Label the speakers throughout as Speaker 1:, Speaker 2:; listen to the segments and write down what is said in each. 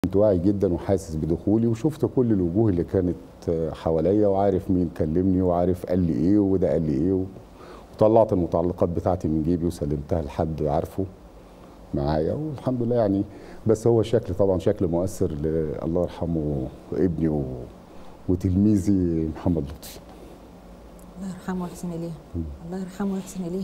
Speaker 1: كنت واعي جدا وحاسس بدخولي وشفت كل الوجوه اللي كانت حواليا وعارف مين كلمني وعارف قال لي ايه وده قال لي ايه وطلعت المتعلقات بتاعتي من جيبي وسلمتها لحد عارفه معايا والحمد لله يعني بس هو شكل طبعا شكل مؤثر الله يرحمه ابني و... وتلميذي محمد لطفي
Speaker 2: الله يرحمه ويحسن اليه الله يرحمه ويحسن اليه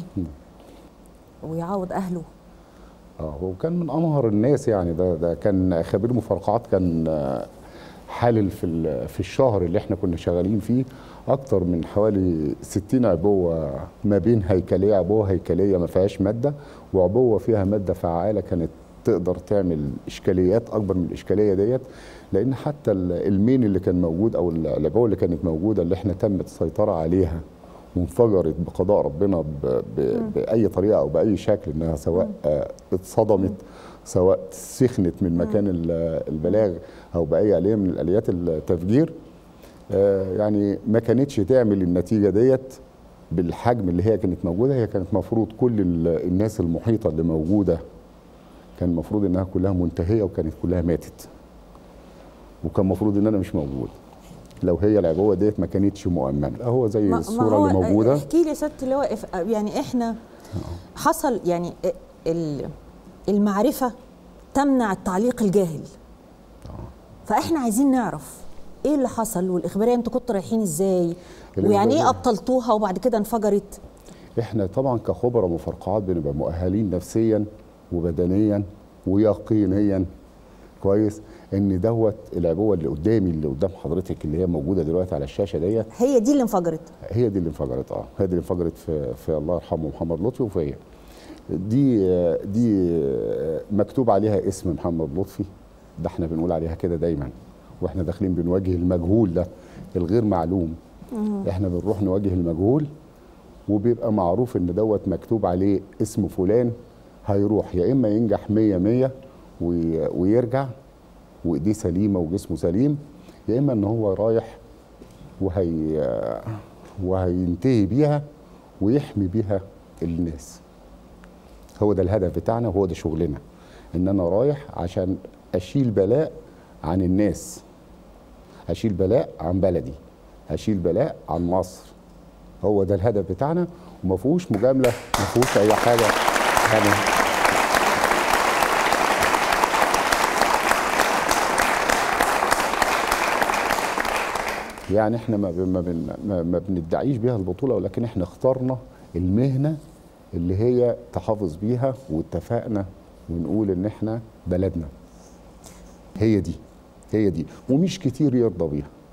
Speaker 2: ويعوض اهله
Speaker 1: اه هو كان من امهر الناس يعني ده ده كان خبير مفارقات كان حالل في في الشهر اللي احنا كنا شغالين فيه اكتر من حوالي 60 عبوه ما بين هيكليه عبوه هيكليه ما فيهاش ماده وعبوه فيها ماده فعاله كانت تقدر تعمل اشكاليات اكبر من الاشكاليه ديت لان حتى المين اللي كان موجود او العبوه اللي كانت موجوده اللي احنا تمت السيطره عليها وانفجرت بقضاء ربنا ب ب باي طريقه او باي شكل انها سواء اتصدمت سواء سخنت من مكان البلاغ او باي اليه من الاليات التفجير يعني ما كانتش تعمل النتيجه ديت بالحجم اللي هي كانت موجوده هي كانت مفروض كل الناس المحيطه اللي موجوده كان المفروض انها كلها منتهيه وكانت كلها ماتت وكان المفروض ان انا مش موجود لو هي العبوه ديت ما كانتش مؤمنه هو زي
Speaker 2: ما
Speaker 1: الصوره
Speaker 2: ما هو
Speaker 1: اللي موجوده
Speaker 2: احكي لي يا سياده اللواء يعني احنا حصل يعني المعرفه تمنع التعليق الجاهل فاحنا عايزين نعرف ايه اللي حصل والاخباريه انتوا كنتوا رايحين ازاي ويعني ايه ابطلتوها وبعد كده انفجرت
Speaker 1: احنا طبعا كخبراء مفرقعات بنبقى مؤهلين نفسيا وبدنيا ويقينيا كويس ان دوت العبوه اللي قدامي اللي قدام حضرتك اللي هي موجوده دلوقتي على الشاشه ديت
Speaker 2: هي دي اللي انفجرت
Speaker 1: هي دي اللي انفجرت اه هي دي اللي انفجرت في في الله يرحمه محمد لطفي وفيا دي دي مكتوب عليها اسم محمد لطفي ده احنا بنقول عليها كده دايما واحنا داخلين بنواجه المجهول ده الغير معلوم احنا بنروح نواجه المجهول وبيبقى معروف ان دوت مكتوب عليه اسم فلان هيروح يا اما ينجح 100 100 ويرجع وايديه سليمه وجسمه سليم يا اما ان هو رايح وهي وهينتهي بيها ويحمي بيها الناس هو ده الهدف بتاعنا وهو ده شغلنا ان انا رايح عشان اشيل بلاء عن الناس اشيل بلاء عن بلدي اشيل بلاء عن مصر هو ده الهدف بتاعنا وما فيهوش مجامله ما فيهوش اي حاجه يعني يعني احنا ما ما, بن ما بندعيش بيها البطوله ولكن احنا اخترنا المهنه اللي هي تحافظ بيها واتفقنا ونقول ان احنا بلدنا هي دي هي دي ومش كتير يرضى بيها